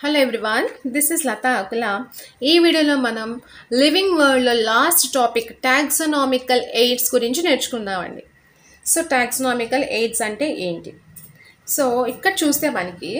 Hello everyone this is Latha Akula ఈ వీడియోలో మనం లివింగ్ వరల్డ్లో లాస్ట్ టాపిక్ టాక్సనామికల్ ఎయిడ్స్ గురించి నేర్చుకుందామండి సో టాక్సనామికల్ ఎయిడ్స్ అంటే ఏంటి సో ఇక్కడ చూస్తే మనకి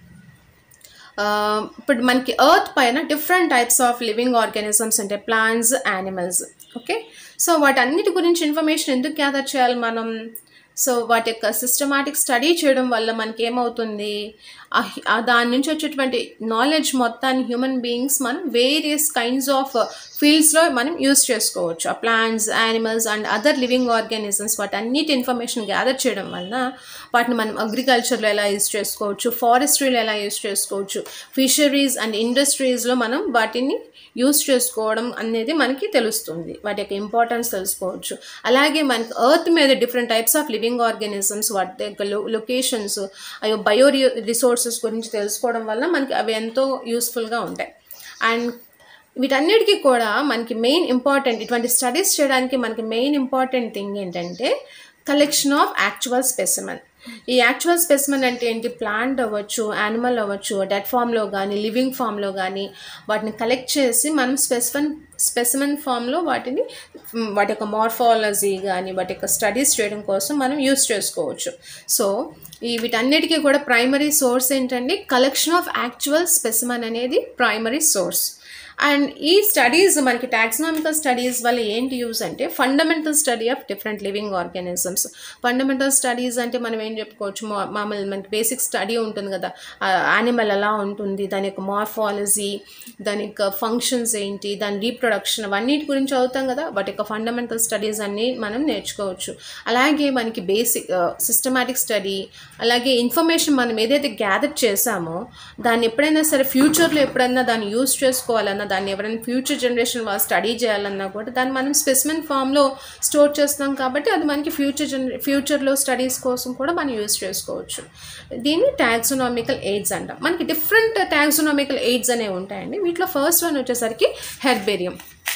ఆ, ఇప్పుడు మనకి ఎర్త్ పైన different types of living organisms అంటే ప్లాంట్స్ యానిమల్స్ ఓకే సో వాటన్నిటి గురించి ఇన్ఫర్మేషన్ ఎందుకు గ్యాదర్ చేయాలి మనం సో వాటి యొక్క సిస్టమాటిక్ స్టడీ చేయడం వల్ల మనకి ఏమవుతుంది ఆ హి- ఆ దాని నుంచి వచ్చేటువంటి నాలెడ్జ్ మొత్తాన్ని హ్యూమన్ బీయింగ్స్ మనం వేరియస్ కైండ్స్ ఆఫ్ ఫీల్డ్స్లో మనం యూస్ చేసుకోవచ్చు ఆ plants animals and other living organisms వాటన్నిటి ఇన్ఫర్మేషన్ గ్యాదర్ చేయడం వలన వాటిని మనం అగ్రికల్చర్లో ఎలా యూస్ చేసుకోవచ్చు ఫారెస్ట్రీలో ఎలా యూస్ చేసుకోవచ్చు ఫిషరీస్ అండ్ ఇండస్ట్రీస్లో మనం వాటిని యూస్ చేసుకోవడం అనేది మనకి తెలుస్తుంది వాటి యొక్క ఇంపార్టెన్స్ తెలుసుకోవచ్చు అలాగే మనకి ఎర్త్ మీద different types of living organisms వాటి యొక్క లొకేషన్స్ అయ్యో బయో రిసోర్సెస్ గురించి తెలుసుకోవడం వల్ల మనకి అవి ఎంతో యూస్ఫుల్గా ఉంటాయి అండ్ వీటన్నిటికీ కూడా మనకి మెయిన్ ఇంపార్టెంట్ ఇటువంటి స్టడీస్ చేయడానికి మనకి మెయిన్ ఇంపార్టెంట్ థింగ్ ఏంటంటే కలెక్షన్ ఆఫ్ యాక్చువల్ స్పెసిమన్ ఈ యాక్చువల్ స్పెసిమన్ అంటే ఏంటి ప్లాంట్ అవ్వచ్చు యానిమల్ అవ్వచ్చు డెడ్ ఫామ్లో కానీ లివింగ్ ఫామ్లో కానీ వాటిని కలెక్ట్ చేసి మనం స్పెసిఫన్ స్పెసిమన్ ఫామ్లో వాటిని మ్, వాటి యొక్క మార్ఫాలజీ కానీ వాటి యొక్క స్టడీస్ చేయడం కోసం మనం యూస్ చేసుకోవచ్చు సో ఈ వీటన్నిటికీ కూడా ప్రైమరీ సోర్స్ ఏంటంటే కలెక్షన్ ఆఫ్ యాక్చువల్ స్పెసిమన్ అనేది ప్రైమరీ సోర్స్ అండ్ ఈ స్టడీస్ మనకి టాక్సనామికల్ స్టడీస్ వల్ల ఏంటి యూస్ అంటే fundamental study of different living organisms fundamental studies అంటే మనం ఏం చెప్పుకోవచ్చు మా- మామూలు మనకి బేసిక్ స్టడీ ఉంటుంది కదా యానిమల్ ఎలా ఉంటుంది దాని యొక్క మార్ఫాలజీ దాని యొక్క ఫంక్షన్స్ ఏంటి దాని రీప్రొడక్షన్ అవన్నిటి గురించి చదువుతాం కదా వాటి యొక్క ఫండమెంటల్ స్టడీస్ అన్నీ మనం నేర్చుకోవచ్చు అలాగే మనకి బేసిక్ సిస్టమాటిక్ స్టడీ అలాగే ఇన్ఫర్మేషన్ మనం ఏదైతే గ్యాదర్ చేసామో దాన్ని ఎప్పుడైనా సరే ఫ్యూచర్లో ఎప్పుడైనా దాన్ని యూస్ చేసుకోవాలన్నా దాన్ని ఎవరైనా ఫ్యూచర్ జనరేషన్ వాళ్ళు స్టడీ చేయాలన్నా కూడా దాన్ని మనం స్పెసిమెన్ ఫామ్లో స్టోర్ చేస్తాం కాబట్టి అది మనకి ఫ్యూచర్ జనరే ఫ్యూచర్లో స్టడీస్ కోసం కూడా మనం యూస్ చేసుకోవచ్చు దీన్ని టాక్సోనామికల్ ఎయిడ్స్ అంటాం మనకి డిఫరెంట్ టాక్సోనామికల్ ఎయిడ్స్ అనేవి ఉంటాయండి వీటిలో ఫస్ట్ వన్ వచ్చేసరికి హెర్బేరియం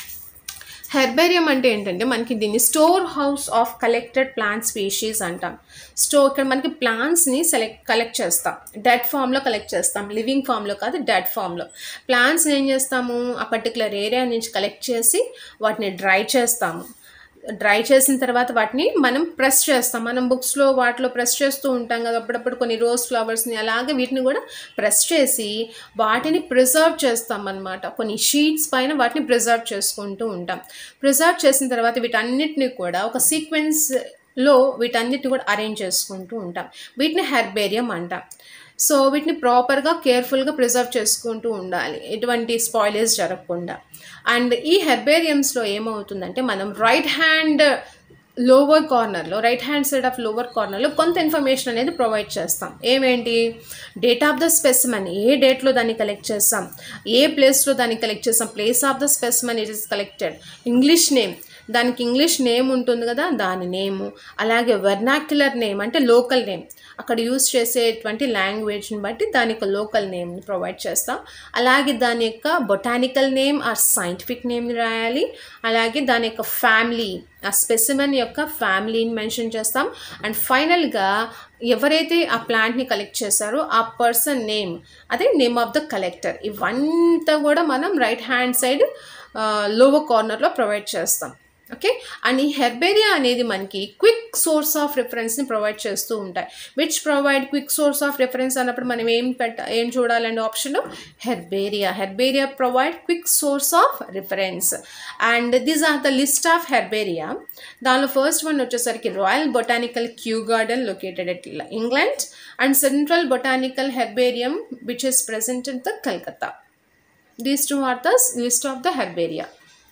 హెర్బేరియం అంటే ఏంటంటే మనకి దీన్ని store house of collected plant species అంటాం స్టోర్ ఇక్కడ మనకి ప్లాంట్స్ని సెలెక్ట్ కలెక్ట్ చేస్తాం డెడ్ ఫామ్లో కలెక్ట్ చేస్తాం లివింగ్ ఫామ్లో కాదు డెడ్ ఫామ్లో ప్లాంట్స్ని ఏం చేస్తాము ఆ పర్టికులర్ ఏరియా నుంచి కలెక్ట్ చేసి వాటిని డ్రై చేస్తాము డ్రై చేసిన తర్వాత వాటిని మనం ప్రెస్ చేస్తాం మనం బుక్స్లో వాటిలో ప్రెస్ చేస్తూ ఉంటాం కదా అప్పుడప్పుడు కొన్ని రోజ్ ఫ్లవర్స్ని అలాగే వీటిని కూడా ప్రెస్ చేసి వాటిని ప్రిజర్వ్ చేస్తాం అనమాట కొన్ని షీట్స్ పైన వాటిని ప్రిజర్వ్ చేసుకుంటూ ఉంటాం ప్రిజర్వ్ చేసిన తర్వాత వీటన్నిటిని కూడా ఒక సీక్వెన్స్లో వీటన్నిటిని కూడా అరేంజ్ చేసుకుంటూ ఉంటాం వీటిని హెర్బేరియం అంటాం సో వీటిని ప్రాపర్గా కేర్ఫుల్గా ప్రిజర్వ్ చేసుకుంటూ ఉండాలి ఎటువంటి స్పాయిలేజ్ జరగకుండా అండ్ ఈ హెర్బేరియంస్లో ఏమవుతుందంటే మనం రైట్ హ్యాండ్ లోవర్ కార్నర్లో right hand side of lower కార్నర్లో కొంత ఇన్ఫర్మేషన్ అనేది ప్రొవైడ్ చేస్తాం ఏమేంటి డేట్ ఆఫ్ ద స్పెసిమన్ ఏ డేట్లో దాన్ని కలెక్ట్ చేస్తాం ఏ ప్లేస్లో దాన్ని కలెక్ట్ చేస్తాం place of the specimen it is collected English name దానికి ఇంగ్లీష్ నేమ్ ఉంటుంది కదా దాని నేము అలాగే వెర్నాక్యులర్ నేమ్ అంటే లోకల్ నేమ్ అక్కడ యూస్ చేసేటువంటి లాంగ్వేజ్ని బట్టి దాని యొక్క లోకల్ నేమ్ని ప్రొవైడ్ చేస్తాం అలాగే దాని యొక్క బొటానికల్ నేమ్ ఆర్ సైంటిఫిక్ నేమ్ని రాయాలి అలాగే దాని యొక్క ఫ్యామిలీ ఆ స్పెసిమెన్ యొక్క ఫ్యామిలీని మెన్షన్ చేస్తాం అండ్ ఫైనల్గా ఎవరైతే ఆ ప్లాంట్ని కలెక్ట్ చేశారో ఆ పర్సన్ నేమ్ అదే నేమ్ ఆఫ్ ద కలెక్టర్ ఇవంతా కూడా మనం రైట్ హ్యాండ్ సైడ్ లోవర్ కార్నర్లో ప్రొవైడ్ చేస్తాం ఓకే అండ్ ఈ హెర్బేరియా అనేది మనకి క్విక్ సోర్స్ ఆఫ్ రిఫరెన్స్ని ప్రొవైడ్ చేస్తూ ఉంటాయి which provide quick source of reference అన్నప్పుడు మనం ఏం పెట్ట ఏం చూడాలండి option herbaria herbaria provide quick source of reference and these are the list of herbaria దానిలో ఫస్ట్ వన్ వచ్చేసరికి royal botanical Kew garden located at England and central botanical herbarium which is present in the Calcutta these two are the list of the herbaria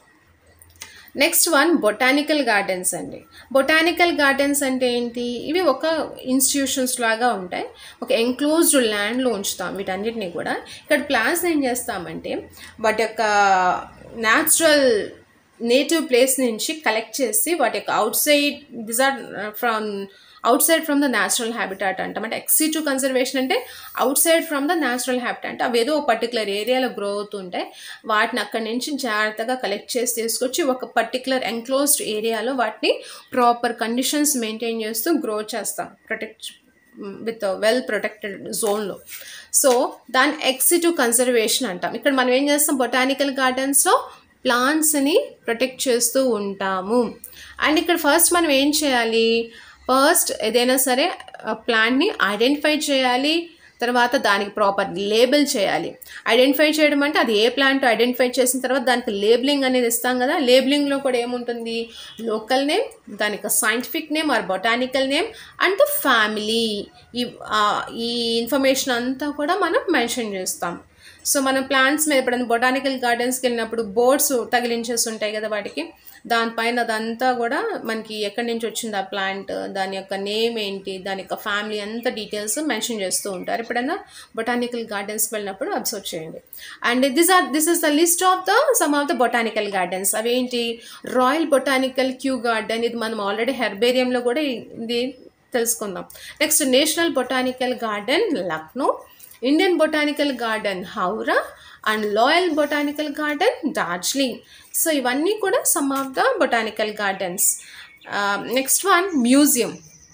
next one botanical gardens అండి botanical gardens అంటే ఏంటి ఇవి ఒక institutions లాగా ఉంటాయి ఒక enclosed ల్యాండ్లో ఉంచుతాం వీటన్నిటిని కూడా ఇక్కడ ప్లాంట్స్ ఏం చేస్తామంటే వాటి యొక్క న్యాచురల్ నేటివ్ ప్లేస్ నుంచి కలెక్ట్ చేసి వాటి యొక్క outside this are from outside from the natural habitat అంటాం అంటే ఎక్సీ టు కన్జర్వేషన్ అంటే outside from the natural habitat అంటే అవి ఏదో ఒక పర్టికులర్ ఏరియాలో గ్రో అవుతుంటాయి వాటిని అక్కడి నుంచి జాగ్రత్తగా కలెక్ట్ చేసి తీసుకొచ్చి ఒక పర్టికులర్ ఎంక్లోజ్డ్ ఏరియాలో వాటిని ప్రాపర్ కండిషన్స్ మెయింటైన్ చేస్తూ గ్రో చేస్తాం ప్రొటెక్ట్ విత్ వెల్ ప్రొటెక్టెడ్ జోన్లో సో దాన్ని ఎక్సిటివ్ కన్జర్వేషన్ అంటాం ఇక్కడ మనం ఏం చేస్తాం బొటానికల్ గార్డెన్స్లో ప్లాంట్స్ని ప్రొటెక్ట్ చేస్తూ ఉంటాము అండ్ ఇక్కడ ఫస్ట్ మనం ఏం చేయాలి ఫస్ట్ ఏదైనా సరే ప్లాంట్ని ఐడెంటిఫై చేయాలి తర్వాత దానికి ప్రాపర్ లేబుల్ చేయాలి ఐడెంటిఫై చేయడం అంటే అది ఏ ప్లాంట్ ఐడెంటిఫై చేసిన తర్వాత దానికి లేబులింగ్ అనేది ఇస్తాం కదా లేబులింగ్లో కూడా ఏముంటుంది లోకల్ నేమ్ దానికి scientific name or botanical name and the family ఈ ఈ ఇన్ఫర్మేషన్ అంతా కూడా మనం మెన్షన్ చేస్తాం సో మనం ప్లాంట్స్ మీద ఎప్పుడైనా బొటానికల్ గార్డెన్స్కి వెళ్ళినప్పుడు బోర్డ్స్ తగిలించేసి ఉంటాయి కదా వాటికి దానిపైన అదంతా కూడా మనకి ఎక్కడి నుంచి వచ్చింది ఆ ప్లాంట్ దాని యొక్క నేమ్ ఏంటి దాని యొక్క ఫ్యామిలీ అంత డీటెయిల్స్ మెన్షన్ చేస్తూ ఉంటారు ఎప్పుడైనా బొటానికల్ గార్డెన్స్కి వెళ్ళినప్పుడు అబ్జర్వ్ చేయండి and this are this is the list of the some of the botanical gardens అవేంటి రాయల్ బొటానికల్ క్యూ గార్డెన్ ఇది మనం ఆల్రెడీ హెర్బేరియంలో కూడా ఇది తెలుసుకుందాం next national botanical garden Lucknow Indian botanical garden Howrah and Lloyd botanical garden Darjeeling so ఇవన్నీ కూడా some of the botanical gardens next one museum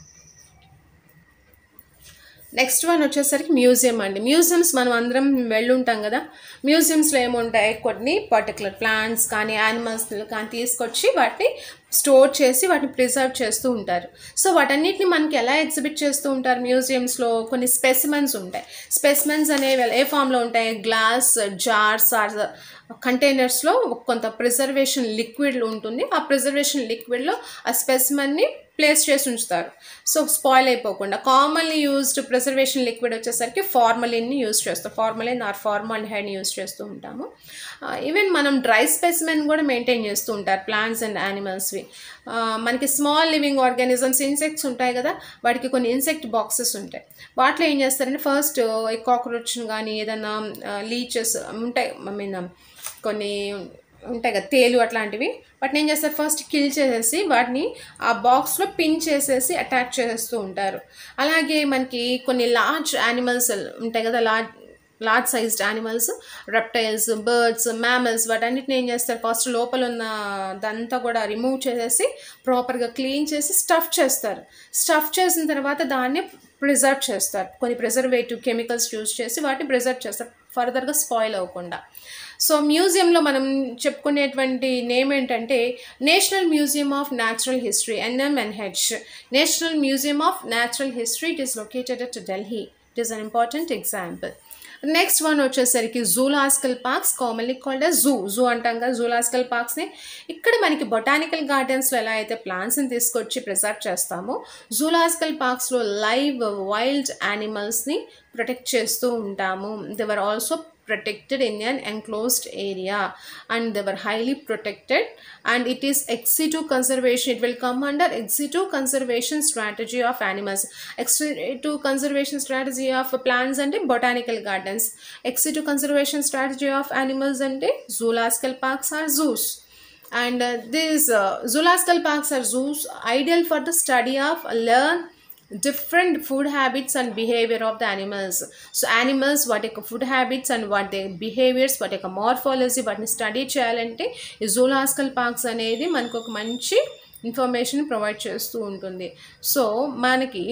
next one వచ్చేసరికి మ్యూజియం అండి మ్యూజియంస్ మనం అందరం వెళ్ళుంటాం కదా మ్యూజియంస్లో ఏముంటాయి కొన్ని పర్టికులర్ ప్లాంట్స్ కానీ యానిమల్స్ కానీ తీసుకొచ్చి వాటిని స్టోర్ చేసి వాటిని ప్రిజర్వ్ చేస్తూ ఉంటారు సో వాటన్నిటిని మనకి ఎలా ఎగ్జిబిట్ చేస్తూ ఉంటారు మ్యూజియంస్లో కొన్ని స్పెసిమెన్స్ ఉంటాయి స్పెసిమెన్స్ అనేవి ఏ ఫామ్లో ఉంటాయి గ్లాస్ జార్స్ ఆర్ కంటైనర్స్లో కొంత ప్రిజర్వేషన్ లిక్విడ్ ఉంటుంది ఆ ప్రిజర్వేషన్ లిక్విడ్లో ఆ స్పెసిమన్ని ప్లేస్ చేసి ఉంచుతారు సో స్పాయిల్ అయిపోకుండా కామన్లీ యూజ్డ్ ప్రిజర్వేషన్ లిక్విడ్ వచ్చేసరికి ఫార్మలిన్ని యూజ్ చేస్తాం ఫార్మలిన్ ఆర్ ఫార్మల్ హైడ్ని యూజ్ చేస్తూ ఉంటాము ఈవెన్ మనం డ్రై స్పెసిమెన్ కూడా మెయింటైన్ చేస్తూ ఉంటారు ప్లాంట్స్ అండ్ యానిమల్స్వి మనకి స్మాల్ లివింగ్ ఆర్గానిజమ్స్ ఇన్సెక్ట్స్ ఉంటాయి కదా వాటికి కొన్ని ఇన్సెక్ట్ బాక్సెస్ ఉంటాయి వాటిలో ఏం చేస్తారంటే ఫస్ట్ కాక్రోచ్ని కానీ ఏదైనా లీచెస్ ఉంటాయి ఐ మీన్ కొన్ని ఉంటాయి కదా తేలు అట్లాంటివి వాటిని ఏం చేస్తారు ఫస్ట్ కిల్ చేసేసి వాటిని ఆ బాక్స్లో పిన్ చేసేసి అటాచ్ చేస్తూ ఉంటారు అలాగే మనకి కొన్ని లార్జ్ యానిమల్స్ ఉంటాయి కదా large large sized animals reptiles birds mammals వాటన్నిటిని ఏం చేస్తారు ఫస్ట్ లోపల ఉన్న దంతా కూడా రిమూవ్ చేసేసి ప్రాపర్గా క్లీన్ చేసి స్టఫ్ చేస్తారు స్టఫ్ చేసిన తర్వాత దాన్ని ప్రిజర్వ్ చేస్తారు కొన్ని ప్రిజర్వేటివ్ కెమికల్స్ యూజ్ చేసి వాటిని ప్రిజర్వ్ చేస్తారు ఫర్దర్గా స్పాయిల్ అవ్వకుండా సో మ్యూజియంలో మనం చెప్పుకునేటువంటి నేమ్ ఏంటంటే national museum of natural history NMNH national museum of natural history it is located at Delhi it is an important example next one వచ్చేసరికి zoological parks commonly called zoo zoo అంటాం కదా జూలాస్కల్ పార్క్స్ని ఇక్కడ మనకి బొటానికల్ గార్డెన్స్లో ఎలా అయితే ప్లాంట్స్ని తీసుకొచ్చి ప్రిజర్వ్ చేస్తామో జూలాస్కల్ పార్క్స్లో లైవ్ వైల్డ్ యానిమల్స్ని ప్రొటెక్ట్ చేస్తూ ఉంటాము they are also protected in an enclosed area and they were highly protected and it is ex situ conservation it will come under ex situ conservation strategy of animals ex situ conservation strategy of plants and botanical gardens ex situ conservation strategy of animals and zoological parks are zoos and uh, these uh, zoological parks are zoos ideal for the study of learn different food habits and behavior of the animals so animals వాటి యొక్క food habits and వాటి behaviours వాటి యొక్క morphology వాటిని study చేయాలంటే ఈ జూలాస్కల్ parks అనేది మనకు ఒక మంచి ఇన్ఫర్మేషన్ ప్రొవైడ్ చేస్తూ ఉంటుంది సో మనకి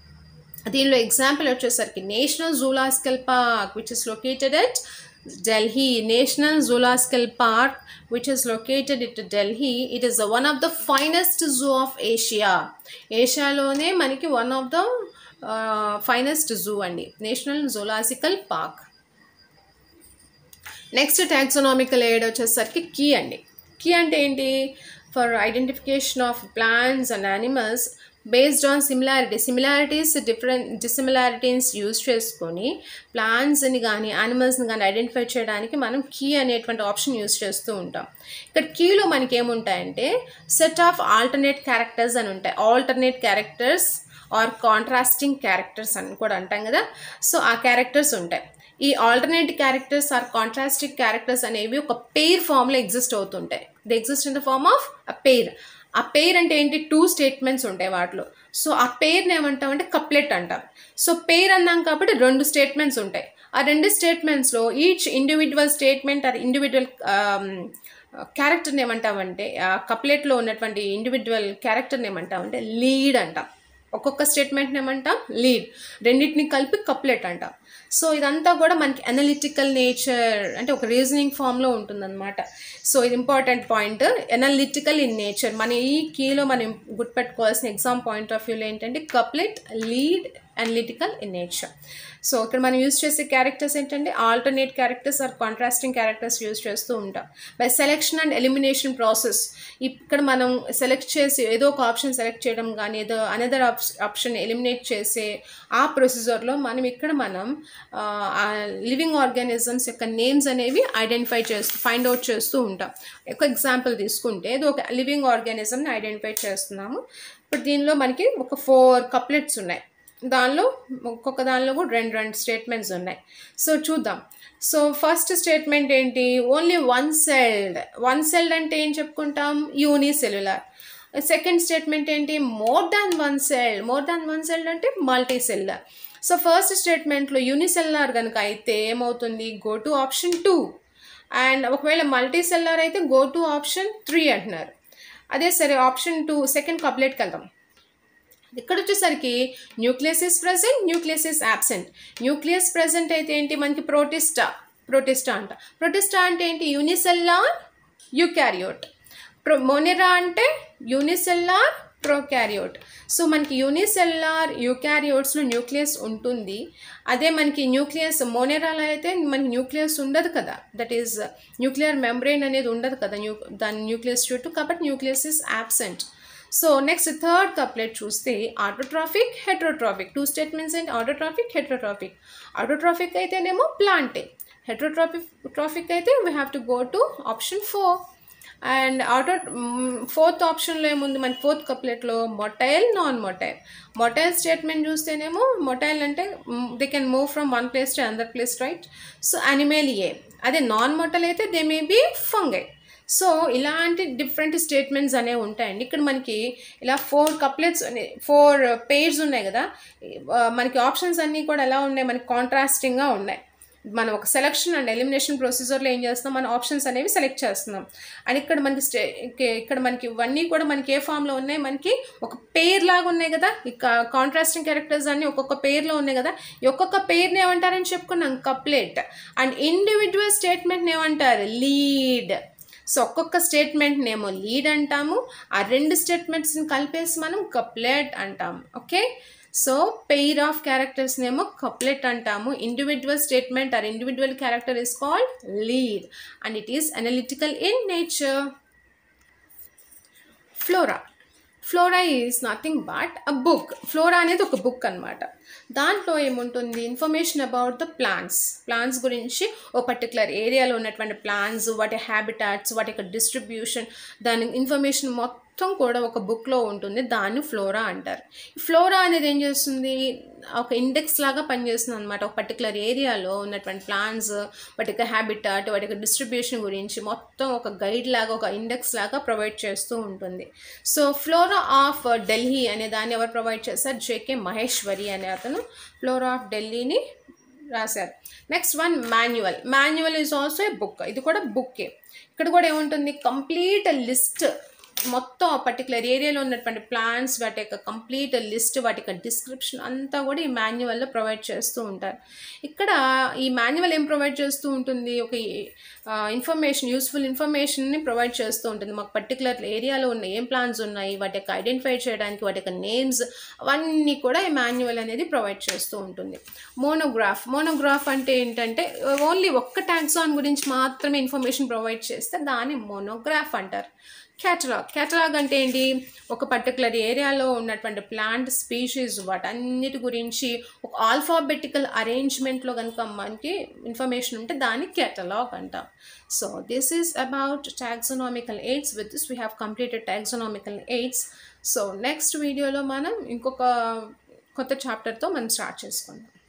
దీనిలో ఎగ్జాంపుల్ వచ్చేసరికి national zoological park which is located at Delhi national zoological park which is located at Delhi. It is one of the finest zoo of Asia. ఏషియాలోనే మనకి one of the finest zoo అండి national zoological park next taxonomical aid వచ్చేసరికి key అండి key అంటే ఏంటి for identification of plants and animals based on similarity similarities different dissimilarities use చేసుకొని ప్లాంట్స్ని కానీ యానిమల్స్ని కానీ ఐడెంటిఫై చేయడానికి మనం కీ అనేటువంటి ఆప్షన్ యూజ్ చేస్తూ ఉంటాం ఇక్కడ కీలో మనకి ఏముంటాయంటే సెట్ ఆఫ్ ఆల్టర్నేట్ క్యారెక్టర్స్ అని ఉంటాయి alternate characters or contrasting characters అని కూడా అంటాం కదా సో ఆ క్యారెక్టర్స్ ఉంటాయి ఈ alternate characters or contrasting characters అనేవి ఒక పెయిర్ ఫామ్లో ఎగ్జిస్ట్ అవుతుంటాయి they exist in the form of a pair ఆ పేర్ అంటే ఏంటి టూ స్టేట్మెంట్స్ ఉంటాయి వాటిలో సో ఆ పేర్ని ఏమంటామంటే కప్లెట్ అంటాం సో పేర్ అన్నాం కాబట్టి రెండు స్టేట్మెంట్స్ ఉంటాయి ఆ రెండు స్టేట్మెంట్స్లో each individual statement or individual క్యారెక్టర్ని ఏమంటామంటే ఆ కప్లెట్లో ఉన్నటువంటి ఇండివిజువల్ క్యారెక్టర్ని ఏమంటామంటే లీడ్ అంటాం ఒక్కొక్క స్టేట్మెంట్ ఏమంటాం లీడ్ రెండింటిని కలిపి కప్లెట్ అంటాం సో ఇదంతా కూడా మనకి అనలిటికల్ నేచర్ అంటే ఒక రీజనింగ్ ఫామ్లో ఉంటుందన్నమాట సో ఇది important point analytical in nature మన ఈ కీలో మనం గుర్తుపెట్టుకోవాల్సిన ఎగ్జామ్ పాయింట్ ఆఫ్ వ్యూలో ఏంటంటే couplet lead analytical in nature so ఇక్కడ మనం యూజ్ చేసే క్యారెక్టర్స్ ఏంటంటే alternate characters or contrasting characters use చేస్తూ ఉంటాం by selection and elimination process ఇక్కడ మనం సెలెక్ట్ చేసి ఏదో ఒక ఆప్షన్ సెలెక్ట్ చేయడం కానీ ఏదో అనదర్ ఆప్షన్ ఎలిమినేట్ చేసే ఆ ప్రొసీజర్లో మనం ఇక్కడ మనం లివింగ్ ఆర్గానిజమ్స్ యొక్క నేమ్స్ అనేవి ఐడెంటిఫై చేస్తూ ఫైండ్ అవుట్ చేస్తూ ఉంటాం ఒక ఎగ్జాంపుల్ తీసుకుంటే ఇది ఒక లివింగ్ ఆర్గానిజంని ఐడెంటిఫై చేస్తున్నాము ఇప్పుడు దీనిలో మనకి ఒక ఫోర్ కప్లెట్స్ ఉన్నాయి దానిలో ఒక్కొక్క దానిలో కూడా రెండు రెండు స్టేట్మెంట్స్ ఉన్నాయి సో చూద్దాం సో ఫస్ట్ స్టేట్మెంట్ ఏంటి only one celled one celled అంటే ఏం చెప్పుకుంటాం యూనిసెల్యులర్ సెకండ్ స్టేట్మెంట్ ఏంటి more than one cell more than one celled అంటే మల్టీ సెల్యులర్ సో ఫస్ట్ స్టేట్మెంట్లో యూనిసెల్యులర్ కనుక అయితే ఏమవుతుంది go to option two and ఒకవేళ మల్టీ సెల్యులర్ అయితే గో టు ఆప్షన్ త్రీ అంటున్నారు అదే సరే ఆప్షన్ టూ సెకండ్ కప్లెట్కి వెళ్దాం ఇక్కడ వచ్చేసరికి nucleus is present nucleus is absent nucleus present అయితే ఏంటి మనకి ప్రోటిస్టా ప్రోటిస్టా అంట ప్రోటిస్టా అంటే ఏంటి యూనిసెల్లార్ యూక్యారియోట్ ప్రో మోనెరా అంటే యూనిసెల్లార్ ప్రోక్యారియోట్ సో మనకి యూనిసెల్లార్ యూక్యారియోట్స్లో న్యూక్లియస్ ఉంటుంది అదే మనకి న్యూక్లియస్ మోనెరాలో అయితే మనకి న్యూక్లియస్ ఉండదు కదా దట్ ఈస్ న్యూక్లియర్ మెంబ్రెయిన్ అనేది ఉండదు కదా న్యూ దాని న్యూక్లియస్ చుట్టూ కాబట్టి nucleus is absent so next third couplet చూస్తే autotrophic heterotrophic two statements and autotrophic heterotrophic autotrophic అయితేనేమో ప్లాంటే హెట్రోట్రాఫిక్ ట్రాఫిక్ అయితే we have to go to option four and auto fourth ఆప్షన్లో ఏముంది మన ఫోర్త్ కప్లెట్లో motile non motile motile statement చూస్తేనేమో motile అంటే they can move from one place to another place right so అనిమేలియే అదే నాన్ మొటైల్ అయితే they may be fungi so ఇలాంటి డిఫరెంట్ స్టేట్మెంట్స్ అనేవి ఉంటాయండి ఇక్కడ మనకి ఇలా ఫోర్ కప్లెట్స్ ఫోర్ పేజ్ ఉన్నాయి కదా మనకి ఆప్షన్స్ అన్నీ కూడా ఎలా ఉన్నాయి మనకి కాంట్రాస్టింగ్గా ఉన్నాయి మనం ఒక సెలక్షన్ అండ్ ఎలిమినేషన్ ప్రొసీజర్లో ఏం చేస్తున్నాం మన ఆప్షన్స్ అనేవి సెలెక్ట్ చేస్తున్నాం అండ్ ఇక్కడ మనకి స్టే ఇక్కడ మనకి ఇవన్నీ కూడా మనకి ఏ ఫామ్లో ఉన్నాయి మనకి ఒక పేర్ లాగా ఉన్నాయి కదా ఇక కాంట్రాస్టింగ్ క్యారెక్టర్స్ అన్నీ ఒక్కొక్క పేర్లో ఉన్నాయి కదా ఈ ఒక్కొక్క పేర్ని ఏమంటారని చెప్పుకున్నాం కప్లెట్ అండ్ ఇండివిజువల్ స్టేట్మెంట్ని ఏమంటారు లీడ్ సో ఒక్కొక్క స్టేట్మెంట్ నేమో లీడ్ అంటాము ఆ రెండు స్టేట్మెంట్స్ని కలిపేసి మనం కప్లెట్ అంటాము okay so pair of characters నేమో కప్లెట్ అంటాము individual statement or individual character is called lead and it is analytical in nature flora flora is nothing but a book flora అనేది ఒక బుక్ అనమాట దాంట్లో ఏముంటుంది information about the plants plants గురించి ఓ particular ఏరియాలో ఉన్నటువంటి ప్లాంట్స్ వాటి హ్యాబిటాట్స్ వాటి యొక్క డిస్ట్రిబ్యూషన్ దాని ఇన్ఫర్మేషన్ మొత్తం కూడా ఒక బుక్లో ఉంటుంది దాన్ని ఫ్లోరా అంటారు ఈ ఫ్లోరా అనేది ఏం చేస్తుంది ఒక ఇండెక్స్ లాగా పనిచేస్తుంది అనమాట ఒక పర్టికులర్ ఏరియాలో ఉన్నటువంటి ప్లాంట్స్ వాటి యొక్క హ్యాబిటాట్ వాటి యొక్క డిస్ట్రిబ్యూషన్ గురించి మొత్తం ఒక గైడ్ లాగా ఒక ఇండెక్స్ లాగా ప్రొవైడ్ చేస్తూ ఉంటుంది సో ఫ్లోరా ఆఫ్ ఢిల్లీ అనే దాన్ని ఎవరు ప్రొవైడ్ చేశారు జేకే మహేశ్వరి అనే అతను ఫ్లోరా ఆఫ్ ఢిల్లీని రాశారు next one manual manual is also a book ఇది కూడా బుక్కే ఇక్కడ కూడా ఏముంటుంది కంప్లీట్ లిస్ట్ మొత్తం ఆ పర్టికులర్ ఏరియాలో ఉన్నటువంటి ప్లాన్స్ వాటి యొక్క కంప్లీట్ లిస్ట్ వాటి యొక్క డిస్క్రిప్షన్ అంతా కూడా ఈ మాన్యువల్లో ప్రొవైడ్ చేస్తూ ఉంటారు ఇక్కడ ఈ మాన్యువల్ ఏం ప్రొవైడ్ చేస్తూ ఉంటుంది ఒక ఇన్ఫర్మేషన్ యూస్ఫుల్ ఇన్ఫర్మేషన్ని ప్రొవైడ్ చేస్తూ ఉంటుంది మాకు పర్టికులర్ ఏరియాలో ఉన్న ఏం ప్లాన్స్ ఉన్నాయి వాటి యొక్క ఐడెంటిఫై చేయడానికి వాటి యొక్క నేమ్స్ అవన్నీ కూడా ఈ మాన్యువల్ అనేది ప్రొవైడ్ చేస్తూ ఉంటుంది మోనోగ్రాఫ్ మోనోగ్రాఫ్ అంటే ఏంటంటే ఓన్లీ ఒక్క టాక్సాన్ గురించి మాత్రమే ఇన్ఫర్మేషన్ ప్రొవైడ్ చేస్తే దాన్ని మోనోగ్రాఫ్ అంటారు క్యాటలాగ్ క్యాటలాగ్ అంటే ఏంటి ఒక పర్టికులర్ ఏరియాలో ఉన్నటువంటి ప్లాంట్ స్పీషీస్ వాటన్నిటి గురించి ఒక ఆల్ఫాబెటికల్ అరేంజ్మెంట్లో కనుక మనకి ఇన్ఫర్మేషన్ ఉంటే దాన్ని క్యాటలాగ్ అంటాం so this is about taxonomical aids with this we have completed taxonomical aids so next వీడియోలో మనం ఇంకొక కొత్త చాప్టర్తో మనం స్టార్ట్ చేసుకుందాం